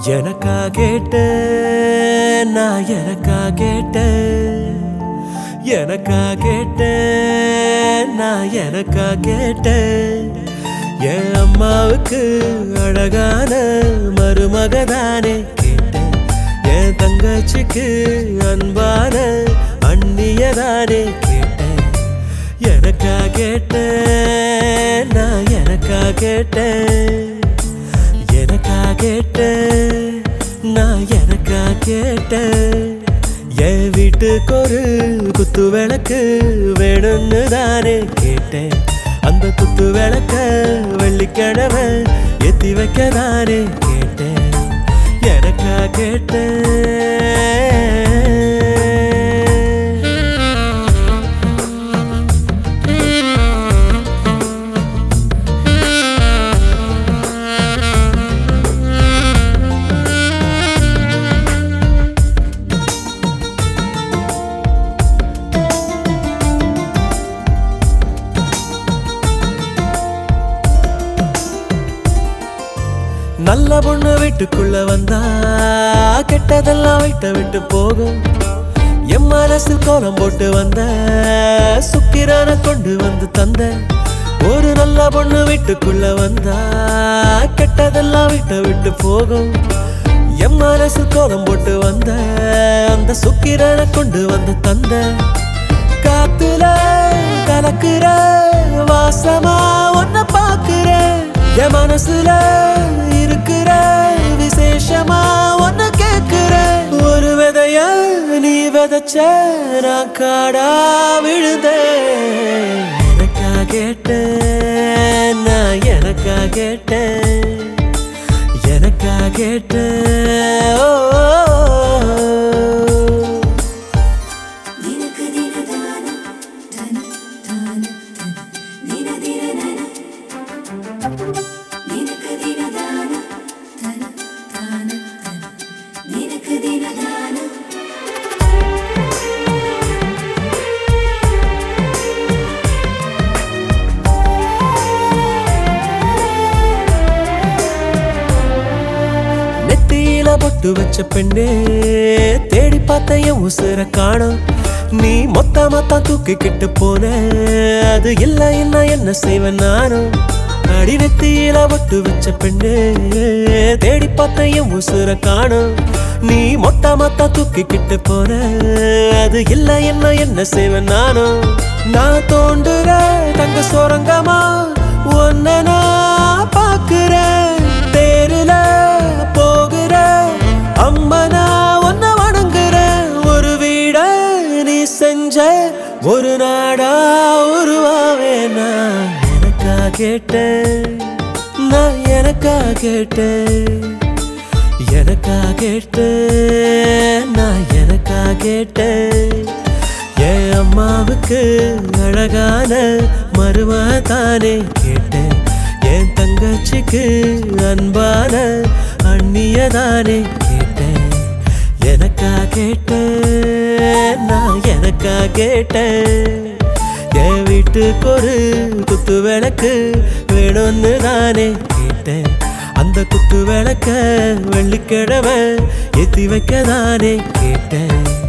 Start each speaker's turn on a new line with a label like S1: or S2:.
S1: எனக்கா கேட்ட நான் எனக்கா கேட்ட எனக்கா கேட்ட நான் எனக்கா கேட்ட என் அம்மாவுக்கு அழகான மருமகதானே கேட்டேன் என் தங்கச்சிக்கு அன்பான அந்நியதானே கேட்டேன் எனக்கா கேட்டேன் நான் எனக்கா கேட்டேன் எனக்கா கேட்டேன் நான் எனக்கா கேட்டேன் என் வீட்டுக்கு ஒரு குத்து விளக்கு வேணும்னு தானே கேட்டேன் அந்த குத்து விளக்க வெள்ளிக்கிழமை ஏத்தி வைக்க தானே கேட்டேன் எனக்கா கேட்டேன் நல்ல பொண்ணு வீட்டுக்குள்ள வந்தா கெட்டதெல்லாம் விட்ட விட்டு போகும் என் மனசில் கோலம் போட்டு வந்த சுக்கிரான கொண்டு வந்து தந்த ஒரு நல்ல பொண்ணு வீட்டுக்குள்ள வந்தா கெட்டதெல்லாம் விட்ட விட்டு போகும் என் மனசில் கோலம் போட்டு வந்த அந்த சுக்கிரான கொண்டு வந்து தந்த காத்துல கலக்குற வாசமா ஒன்ன பாக்குற என் மனசுல இருக்கிற விசேஷமா ஒன்ன கேக்குற ஒரு விதைய நீ விதைச்ச நான் காடா விழுந்தேன் எனக்கா கேட்டேன் நான் எனக்கா கேட்டேன் எனக்கா கேட்டேன் ஓ, ஓ, ஓ.
S2: ದಿನಕ ದಿನ ದಾನ ಧನ ದಾನ ಧನ ದಿನ ದಿನ ನನ ದಿನಕ ದಿನ ದಾನ ಧನ ದಾನ ಧನ ದಿನಕ ದಿನ ದಾನ
S1: நெத்தியில பொட்டு வச்ச பெண்ணே தேடி பார்த்த என் உசுர காணோம் நீ மொத்த மொத்த தூக்கிக்கிட்டு போன அது இல்ல என்ன என்ன செய்வேன் நானும் அடி நெத்தியில பொட்டு வச்ச பெண்ணே தேடி பார்த்த என் உசுர காணோம் நீ மொத்த மொத்த தூக்கிக்கிட்டு போன அது இல்ல என்ன என்ன செய்வேன் நானும் நான் தோண்டுற தங்க சுரங்கமா ஒன்ன நான் பாக்குறேன் தேருல போகிற அம்மனா ஒன்ன வணங்குறேன் ஒரு வீட நீ செஞ்ச ஒரு நாடா உருவாவே நான் எனக்கா கேட்டேன் நான் எனக்கா கேட்டேன் எனக்கா கேட்டேன் நான் எனக்கா கேட்டேன் என் அம்மாவுக்கு அழகான மருமதானே கேட்டேன் என் தங்கச்சிக்கு அன்பான அந்நியதானே கேட்டேன் எனக்கா கேட்டேன் நான் எனக்கா கேட்டேன் என் வீட்டுக்கு ஒரு குத்து விளக்கு வேணும்னு தானே கேட்டேன் அந்த குத்து விளக்க வெள்ளிக்கிழமை ஏத்தி வைக்க தானே கேட்டேன்